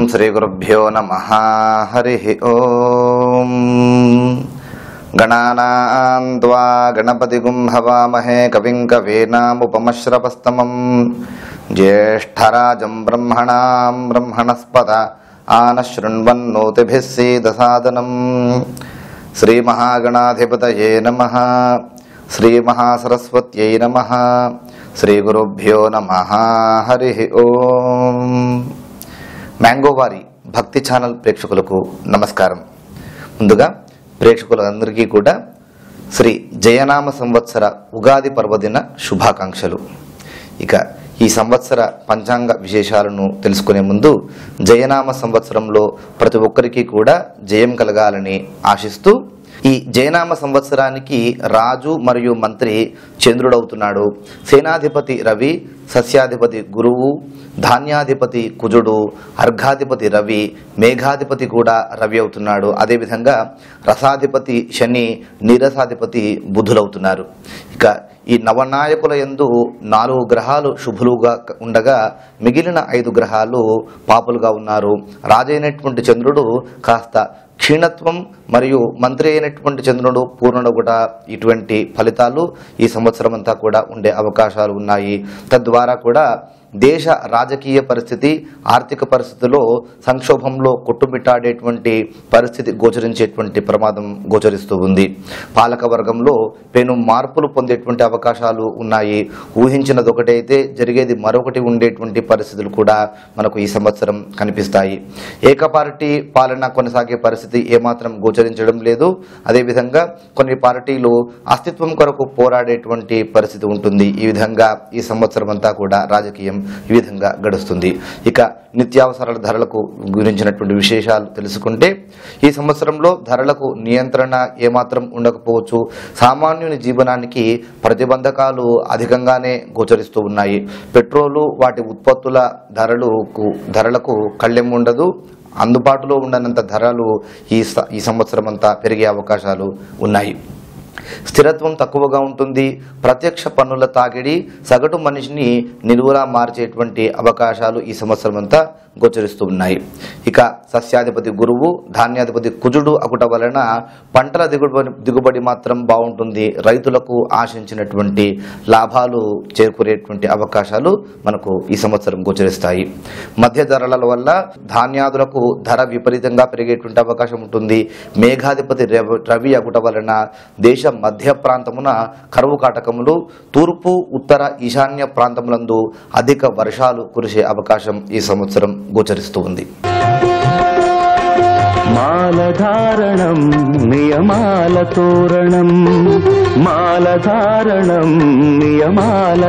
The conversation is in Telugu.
శ్రీగురుభ్యో నమ హరి ఓం గణానాం త్వా గణపతిగుం హవామహే కవిం కవీనాముపమశ్రవస్తమం జ్యేష్ఠరాజం బ్రహ్మణాం బ్రహ్మణస్పద ఆనశృణ్వన్నోతిభిः సీదసాదనం శ్రీమహాగణాధిపతయే నమ శ్రీమహాసరస్వత్యై నమ శ్రీగురుభ్యో నమ హరి ఓం మ్యాంగోవారి భక్తి ఛానల్ ప్రేక్షకులకు నమస్కారం ముందుగా ప్రేక్షకులందరికీ కూడా శ్రీ జయనామ సంవత్సర ఉగాది పర్వదిన శుభాకాంక్షలు ఇక ఈ సంవత్సర పంచాంగ విశేషాలను తెలుసుకునే ముందు జయనామ సంవత్సరంలో ప్రతి ఒక్కరికి కూడా జయం కలగాలని ఆశిస్తూ ఈ జయనామ సంవత్సరానికి రాజు మరియు మంత్రి చంద్రుడవుతున్నాడు సేనాధిపతి రవి సస్యాధిపతి గురువు ధాన్యాధిపతి కుజుడు అర్ఘాధిపతి రవి మేఘాధిపతి కూడా రవి అవుతున్నాడు అదేవిధంగా రసాధిపతి శని నీరసాధిపతి బుధులవుతున్నారు ఇక ఈ నవనాయకుల యందు నాలుగు గ్రహాలు శుభులుగా ఉండగా మిగిలిన ఐదు గ్రహాలు పాపులుగా ఉన్నారు రాజైనటువంటి చంద్రుడు కాస్త క్షీణత్వం మరియు మంత్రి అయినటువంటి చంద్రుడు పూర్ణుడు కూడా ఇటువంటి ఫలితాలు ఈ సంవత్సరం అంతా కూడా ఉండే అవకాశాలు ఉన్నాయి తద్వారా కూడా దేశ రాజకీయ పరిస్థితి ఆర్థిక పరిస్థితిలో సంక్షోభంలో కొట్టుమిట్టాడేటువంటి పరిస్థితి గోచరించేటువంటి ప్రమాదం గోచరిస్తూ ఉంది పాలక వర్గంలో పెను మార్పులు పొందేటువంటి అవకాశాలు ఉన్నాయి ఊహించినది ఒకటైతే జరిగేది మరొకటి ఉండేటువంటి పరిస్థితులు కూడా మనకు ఈ సంవత్సరం కనిపిస్తాయి ఏకపార్టీ పాలన కొనసాగే పరిస్థితి ఏమాత్రం గోచరించడం లేదు అదేవిధంగా కొన్ని పార్టీలు అస్తిత్వం కొరకు పోరాడేటువంటి పరిస్థితి ఉంటుంది ఈ విధంగా ఈ సంవత్సరం అంతా కూడా రాజకీయం ఈ విధంగా గడుస్తుంది ఇక నిత్యావసరాల ధరలకు గురించినటువంటి విశేషాలు తెలుసుకుంటే ఈ సంవత్సరంలో ధరలకు నియంత్రణ ఏమాత్రం ఉండకపోవచ్చు సామాన్యుని జీవనానికి ప్రతిబంధకాలు అధికంగానే గోచరిస్తూ ఉన్నాయి పెట్రోలు వాటి ఉత్పత్తుల ధరలకు ధరలకు కళ్ళెం ఉండదు అందుబాటులో ఉండనంత ధరలు ఈ స- ఈ సంవత్సరం అంతా పెరిగే అవకాశాలు ఉన్నాయి స్థిరత్వం తక్కువగా ఉంటుంది ప్రత్యక్ష పన్నుల తాకిడి సగటు మనిషిని నిలువులా మార్చేటువంటి అవకాశాలు ఈ సంవత్సరం అంతా గోచరిస్తూ ఉన్నాయి ఇక సస్యాధిపతి గురువు ధాన్యాధిపతి కుజుడు అకుట వలన పంటల దిగుబడి దిగుబడి మాత్రం బాగుంటుంది రైతులకు ఆశించినటువంటి లాభాలు చేకూరేటువంటి అవకాశాలు మనకు ఈ సంవత్సరం గోచరిస్తాయి మధ్య ధరల వల్ల ధాన్యాదులకు ధర విపరీతంగా పెరిగేటువంటి అవకాశం ఉంటుంది మేఘాధిపతి రవి- రవి అగుట వలన దేశ మధ్య ప్రాంతమున కరువు కాటకములు తూర్పు ఉత్తర ఈశాన్య ప్రాంతములందు అధిక వర్షాలు కురిసే అవకాశం ఈ సంవత్సరం గోచరిస్తూ ఉంది మాలధారణం నియమాల తోరణం మాలధారణం నియమాల